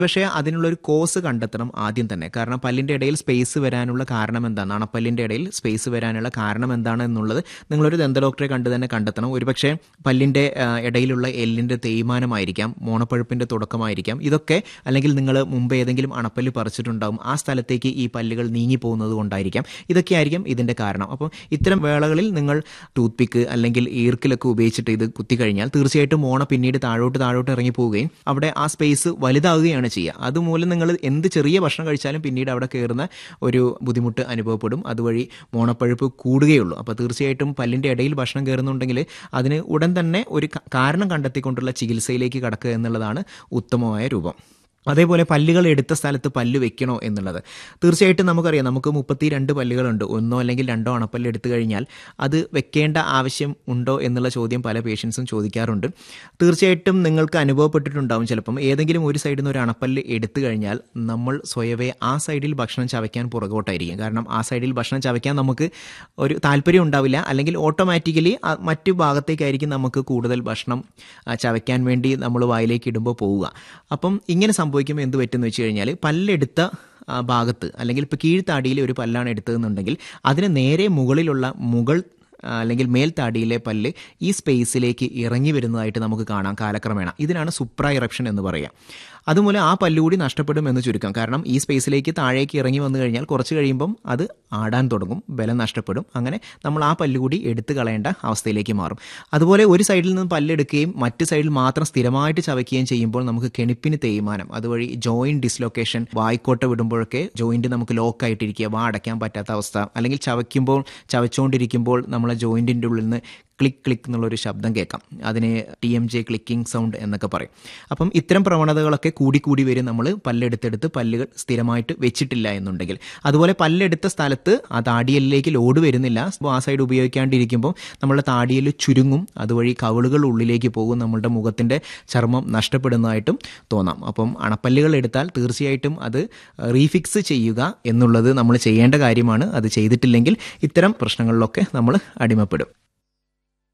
പക്ഷേ അതിനുള്ളൊരു കോസ് കണ്ടെത്തണം ആദ്യം തന്നെ കാരണം പല്ലിൻ്റെ ഇടയിൽ സ്പേസ് വരാനുള്ള കാരണം എന്താണ് അണപ്പല്ലിൻ്റെ ഇടയിൽ സ്പേസ് വരാനുള്ള കാരണം എന്താണ് എന്നുള്ളത് നിങ്ങളൊരു ദന്ത ഡോക്ടറെ കണ്ട് തന്നെ കണ്ടെത്തണം ഒരുപക്ഷെ പല്ലിൻ്റെ ആ, ഇടയിലുള്ള എല്ലിൻ്റെ തേയ്മാനമായിരിക്കാം മോണപ്പഴുപ്പിൻ്റെ തുടക്കമായിരിക്കാം ഇതൊക്കെ അല്ലെങ്കിൽ നിങ്ങൾ മുമ്പ് ഏതെങ്കിലും അണപ്പല്ല് പറിച്ചിട്ടുണ്ടാവും ആ സ്ഥലത്തേക്ക് ഈ പല്ലുകൾ നീങ്ങി പോകുന്നത് കൊണ്ടായിരിക്കാം ഇതൊക്കെയായിരിക്കും ഇതിൻ്റെ കാരണം അപ്പം ഇത്തരം വേളകളിൽ നിങ്ങൾ ടൂത്ത് പിക്ക് അല്ലെങ്കിൽ ഈർക്കിലൊക്കെ ഉപയോഗിച്ചിട്ട് ഇത് കുത്തിക്കഴിഞ്ഞാൽ തീർച്ചയായിട്ടും മോണ പിന്നീട് താഴോട്ട് താഴോട്ട് ഇറങ്ങി പോവുകയും അവിടെ ആ സ്പേസ് വലുതാവുകയാണ് ചെയ്യുക അതുമൂലം നിങ്ങൾ എന്ത് ചെറിയ ഭക്ഷണം കഴിച്ചാലും പിന്നീട് അവിടെ കയറുന്ന ഒരു ബുദ്ധിമുട്ട് അനുഭവപ്പെടും അതുവഴി മോണപ്പഴുപ്പ് കൂടുകയുള്ളൂ അപ്പോൾ തീർച്ചയായിട്ടും പല്ലിൻ്റെ ഇടയിൽ ഭക്ഷണം കയറുന്നുണ്ടെങ്കിൽ അതിന് ഉടൻ തന്നെ ഒരു ക- കാരണം കണ്ടെത്തിക്കൊണ്ടുള്ള ചികിത്സയിലേക്ക് കടക്കുക എന്നുള്ളതാണ് ഉത്തമമായ രൂപം അതേപോലെ പല്ലുകൾ എടുത്ത സ്ഥലത്ത് പല്ല് വെക്കണോ എന്നുള്ളത് തീർച്ചയായിട്ടും നമുക്കറിയാം നമുക്ക് മുപ്പത്തി രണ്ട് പല്ലുകളുണ്ട് ഒന്നോ അല്ലെങ്കിൽ രണ്ടോ അണപ്പല്ല് എടുത്തു കഴിഞ്ഞാൽ അത് വെക്കേണ്ട ആവശ്യം ഉണ്ടോ എന്നുള്ള ചോദ്യം പല പേഷ്യൻസും ചോദിക്കാറുണ്ട് തീർച്ചയായിട്ടും നിങ്ങൾക്ക് അനുഭവപ്പെട്ടിട്ടുണ്ടാവും ചിലപ്പം ഏതെങ്കിലും ഒരു സൈഡിൽ നിന്ന് ഒരു അണപ്പല്ല് എടുത്തു കഴിഞ്ഞാൽ നമ്മൾ സ്വയവേ ആ സൈഡിൽ ഭക്ഷണം ചവയ്ക്കാൻ പുറകോട്ടായിരിക്കും കാരണം ആ സൈഡിൽ ഭക്ഷണം ചവയ്ക്കാൻ നമുക്ക് ഒരു താല്പര്യം ഉണ്ടാവില്ല അല്ലെങ്കിൽ ഓട്ടോമാറ്റിക്കലി മറ്റു ഭാഗത്തേക്കായിരിക്കും നമുക്ക് കൂടുതൽ ഭക്ഷണം ആ, ചവയ്ക്കാൻ വേണ്ടി നമ്മൾ വായിലേക്ക് ഇടുമ്പോൾ പോവുക അപ്പം ഇങ്ങനെ സംഭവിക്കുമ്പോൾ എന്ത് പറ്റുമെന്ന് വെച്ച് കഴിഞ്ഞാൽ പല്ലെടുത്ത ആ, ഭാഗത്ത് അല്ലെങ്കിൽ ഇപ്പോൾ കീഴ്ത്താടിയിൽ ഒരു പല്ലാണ് എടുത്തതെന്നുണ്ടെങ്കിൽ അതിന് നേരെ മുകളിലുള്ള മുകൾ ആ, അല്ലെങ്കിൽ മേൽത്താടിയിലെ പല്ല് ഈ സ്പേസിലേക്ക് ഇറങ്ങി വരുന്നതായിട്ട് നമുക്ക് കാണാം കാലക്രമേണ ഇതിനാണ് സുപ്ര ഇറപ്ഷൻ എന്ന് പറയുക അതുമൂലം ആ പല്ലുകൂടി നഷ്ടപ്പെടും എന്ന് ചുരുക്കം കാരണം ഈ സ്പേസിലേക്ക് താഴേക്ക് ഇറങ്ങി വന്നു കഴിഞ്ഞാൽ കുറച്ച് കഴിയുമ്പം അത് ആടാൻ തുടങ്ങും ബലം നഷ്ടപ്പെടും അങ്ങനെ നമ്മൾ ആ പല്ലുകൂടി എടുത്തു കളയേണ്ട അവസ്ഥയിലേക്ക് മാറും അതുപോലെ ഒരു സൈഡിൽ നിന്ന് പല്ലെടുക്കുകയും മറ്റ് സൈഡിൽ മാത്രം സ്ഥിരമായിട്ട് ചവയ്ക്കുകയും ചെയ്യുമ്പോൾ നമുക്ക് കെണിപ്പിന് തേയ്മാനം അതുവഴി ജോയിന്റ് ഡിസ്ലൊക്കേഷൻ വായിക്കോട്ട വിടുമ്പോഴൊക്കെ ജോയിന്റ് നമുക്ക് ലോക്കായിട്ടിരിക്കുക വാ അടയ്ക്കാൻ പറ്റാത്ത അവസ്ഥ അല്ലെങ്കിൽ ചവയ്ക്കുമ്പോൾ ചവച്ചുകൊണ്ടിരിക്കുമ്പോൾ നമ്മളെ ജോയിന്റിൻ്റെ ഉള്ളിൽ നിന്ന് ക്ലിക്ക് ക്ലിക്ക് എന്നുള്ളൊരു ശബ്ദം കേൾക്കാം അതിനെ T M J clicking sound എന്നൊക്കെ പറയും അപ്പം ഇത്തരം പ്രവണതകളൊക്കെ കൂടിക്കൂടി വരും നമ്മൾ പല്ലെടുത്തെടുത്ത് പല്ലുകൾ സ്ഥിരമായിട്ട് വെച്ചിട്ടില്ല എന്നുണ്ടെങ്കിൽ അതുപോലെ പല്ലെടുത്ത സ്ഥലത്ത് ആ താടിയലിലേക്ക് ലോഡ് വരുന്നില്ല അപ്പോൾ ആ സൈഡ് ഉപയോഗിക്കാണ്ടിരിക്കുമ്പോൾ നമ്മുടെ താടിയൽ ചുരുങ്ങും അതുവഴി കവിളുകൾ ഉള്ളിലേക്ക് പോകും നമ്മളുടെ മുഖത്തിൻ്റെ ചർമ്മം നഷ്ടപ്പെടുന്നതായിട്ടും തോന്നാം അപ്പം അണപ്പല്ലുകൾ എടുത്താൽ തീർച്ചയായിട്ടും അത് റീഫിക്സ് ചെയ്യുക എന്നുള്ളത് നമ്മൾ ചെയ്യേണ്ട കാര്യമാണ് അത് ചെയ്തിട്ടില്ലെങ്കിൽ ഇത്തരം പ്രശ്നങ്ങളിലൊക്കെ നമ്മൾ അടിമപ്പെടും